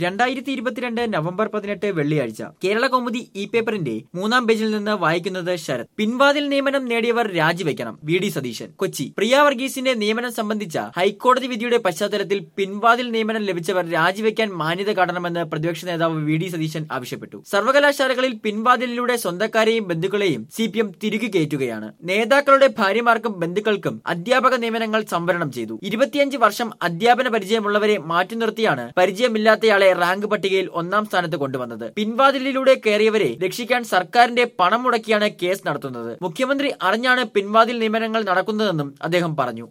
രണ്ടായിരത്തി ഇരുപത്തിരണ്ട് നവംബർ പതിനെട്ട് വെള്ളിയാഴ്ച കേരള കൗമുദി ഇ പേപ്പറിന്റെ മൂന്നാം പേജിൽ നിന്ന് വായിക്കുന്നത് ശരത് പിൻവാതിൽ നിയമനം നേടിയവർ രാജിവെക്കണം വി ഡി സതീശൻ കൊച്ചി പ്രിയ വർഗീസിന്റെ നിയമനം സംബന്ധിച്ച ഹൈക്കോടതി വിധിയുടെ പശ്ചാത്തലത്തിൽ പിൻവാതിൽ നിയമനം ലഭിച്ചവർ രാജിവെക്കാൻ മാന്യത കാട്ടണമെന്ന് പ്രതിപക്ഷ നേതാവ് വി ഡി സതീശൻ ആവശ്യപ്പെട്ടു സർവകലാശാലകളിൽ പിൻവാതിലിലൂടെ സ്വന്തക്കാരെയും ബന്ധുക്കളെയും സി പി എം തിരികെ കയറ്റുകയാണ് നേതാക്കളുടെ ഭാര്യമാർക്കും ബന്ധുക്കൾക്കും അധ്യാപക നിയമനങ്ങൾ സംവരണം ചെയ്തു ഇരുപത്തിയഞ്ച് വർഷം അധ്യാപന പരിചയമുള്ളവരെ മാറ്റി നിർത്തിയാണ് പരിചയമില്ലാത്തയാളെ റാങ്ക് പട്ടികയിൽ ഒന്നാം സ്ഥാനത്ത് കൊണ്ടുവന്നത് പിൻവാതിലിലൂടെ കയറിയവരെ രക്ഷിക്കാൻ സർക്കാരിന്റെ പണം മുടക്കിയാണ് കേസ് നടത്തുന്നത് മുഖ്യമന്ത്രി അറിഞ്ഞാണ് പിൻവാതിൽ നിയമനങ്ങൾ നടക്കുന്നതെന്നും അദ്ദേഹം പറഞ്ഞു